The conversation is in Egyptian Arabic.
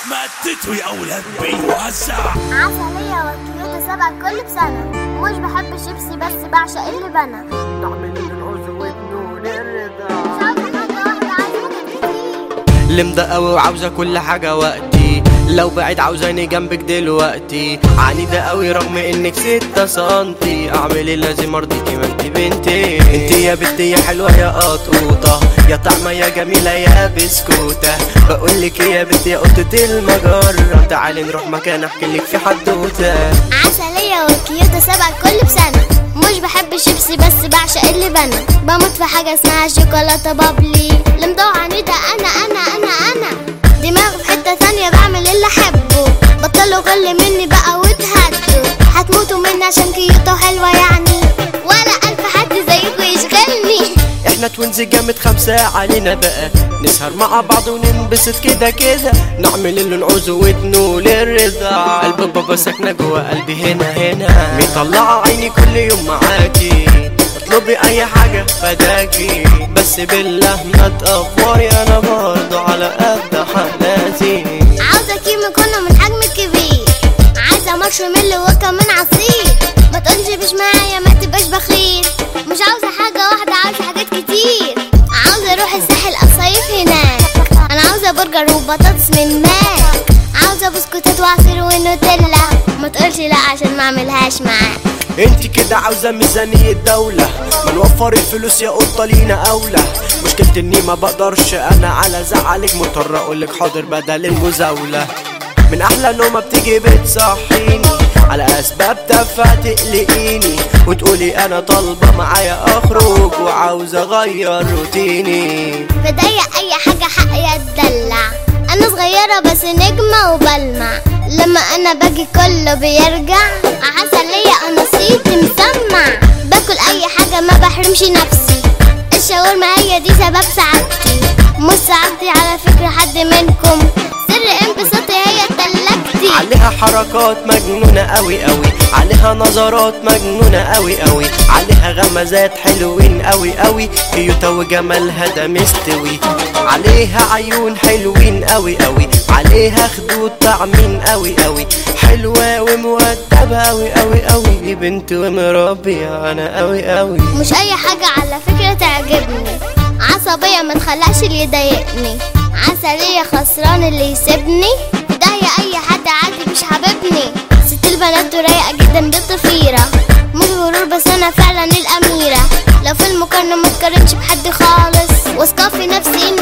ما تتوي اولاد بيوزع عسلية وكيوتة سبع كل بسنة مش بحب الشيبسي بس بعشق اللي بنا نعمل اللي نعوزه وبنون الرضا مش عاوزة حاجة واحدة عايزة كتير لمدة قوي وعاوزة كل حاجة وقتي لو بعيد عاوزاني جنبك دلوقتي عنيدة قوي رغم انك ستة سنتي اعمل اللي لازم ارضيكي ما انت بنتي انت يا بنتي يا حلوة يا قطوطة يا طعمة يا جميلة يا بسكوتة بقولك يا بنتي يا قطة المجرة تعالي نروح مكان احكي لك في حدوتة عسلية وكيوتة سبع كل بسنة مش بحب الشيبسي بس بعشق اللي بنا بموت في حاجة اسمها شوكولاتة بابلي اللي مدوع عنيدة انا انا انا انا دماغي في حتة ثانية بعمل اللي احبه بطلوا غل مني بقى وتهدوا هتموتوا مني عشان كيوتة وحلوة يعني ولا الف حد زيكم يشغلني احنا توينز جامد خمسة علينا بقى نسهر مع بعض وننبسط كده كده نعمل اللي نعوزه وتنول الرضا قلب بابا ساكنة جوا قلبي هنا هنا مطلعة عيني كل يوم معاكي اطلبي اي حاجة فداكي بس بالله ما تقفوري انا برضو على قد حالاتي عاوزة كيمو كنا من حجم كبير عايزة مارشميلو وكمان عصير ما تقولش مش معايا ما تبقاش بخيل مش عاوزة حاجة واحدة عاوزة حاجات كتير عاوزة اروح الساحل اصيف هناك انا عاوزة برجر وبطاطس من ماك عاوزة بسكوتات وعصير ونوتيلا ما تقولش لا عشان ما اعملهاش معاك انت كده عاوزة ميزانية دولة ما نوفر الفلوس يا قطة لينا أولى مشكلتي اني ما بقدرش انا على زعلك مضطر اقولك حاضر بدل المزاولة من احلى نومة بتيجي بتصحيني على اسباب تافهة تقلقيني وتقولي انا طالبة معايا اخرج وعاوزة اغير روتيني بضيق اي حاجة حقي اتدلع انا صغيرة بس نجمة وبلمع لما انا باجي كله بيرجع عسلية انا صيتي مسمع باكل اي حاجة ما بحرمش نفسي الشاورما هي دي سبب سعادتي مش سعادتي على فكرة حد منكم سر انبساطي هي تلاجتي عليها حركات مجنونة قوي قوي عليها نظرات مجنونة قوي قوي عليها غمزات حلوين قوي قوي كيوتا وجمالها ده مستوي عليها عيون حلوين قوي قوي عليها خدود طعمين قوي قوي حلوة ومؤدبة قوي قوي قوي دي بنت ومربية انا قوي قوي مش اي حاجة على فكرة تعجبني عصبية ما تخلعش اللي يضايقني عسلية خسران اللي يسيبني داهية اي حد عادي مش حاببني ست البنات رايقة جدا بالضفيرة مش غرور بس انا فعلا الاميرة لو في المقارنة ما تقارنش بحد خالص واثقة في نفسي اني